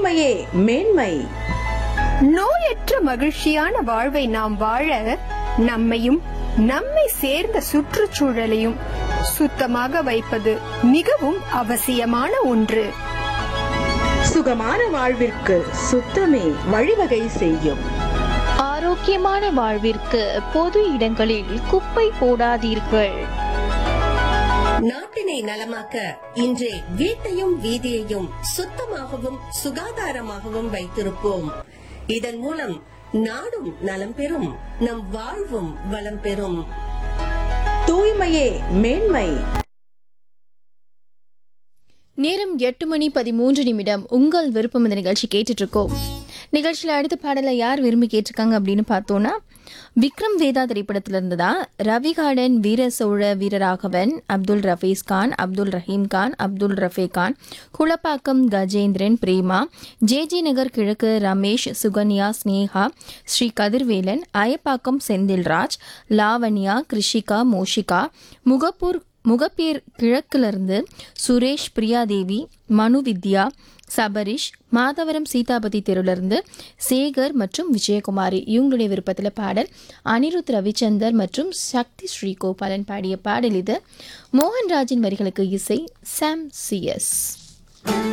தூய்மையே மேன்மை நோயற்ற மகிழ்ச்சியான வாழ்வை நாம் வாழ நம்மையும் நம்மை சேர்ந்த சுற்றுச்சூழலையும் சுத்தமாக வைப்பது மிகவும் அவசியமான ஒன்று சுகமான வாழ்விற்கு சுத்தமே வழிவகை செய்யும் ஆரோக்கியமான வாழ்விற்கு பொது இடங்களில் குப்பை போடாதீர்கள் நாட்டினை நலமாக்க இன்றே வீட்டையும் வீதியையும் சுத்தமாகவும் சுகாதாரமாகவும் வைத்திருப்போம் இதன் மூலம் நாடும் நலம் பெறும் நம் வாழ்வும் வளம் பெறும் தூய்மையே மேன்மை நேரம் எட்டு மணி பதிமூன்று நிமிடம் உங்கள் விருப்பம் இந்த நிகழ்ச்சி கேட்டுட்டு இருக்கோம் நிகழ்ச்சியில் அடுத்த பாடலை யார் விரும்பி கேட்டிருக்காங்க அப்படின்னு பார்த்தோன்னா விக்ரம் வேதா திரைப்படத்துல இருந்து தான் Ravi garden Veera Chola Veeraraghavan Abdul Rafees Khan Abdul Raheem Khan Abdul Rafe Khan Kulappakkam Gajendran Prema J J Nagar கிழக்கு ரமேஷ் சுகன்யா ஸ்னேகா ஸ்ரீ கதிர்வேலன் அயப்பாக்கம் செந்தில்ராஜ் லாவண்யா கிருஷிகா மோஷிகா முகப்பூர் முகப்பேர் கிழக்கிலிருந்து சுரேஷ் பிரியாதேவி மனு வித்யா சபரிஷ் மாதவரம் சீதாபதி தெருவிலிருந்து சேகர் மற்றும் விஜயகுமாரி இவங்களுடைய விருப்பத்தில் பாடல் அனிருத் ரவிச்சந்தர் மற்றும் சக்தி ஸ்ரீகோபாலன் பாடிய பாடல் இது மோகன்ராஜின் வரிகளுக்கு இசை சாம் சிஎஸ்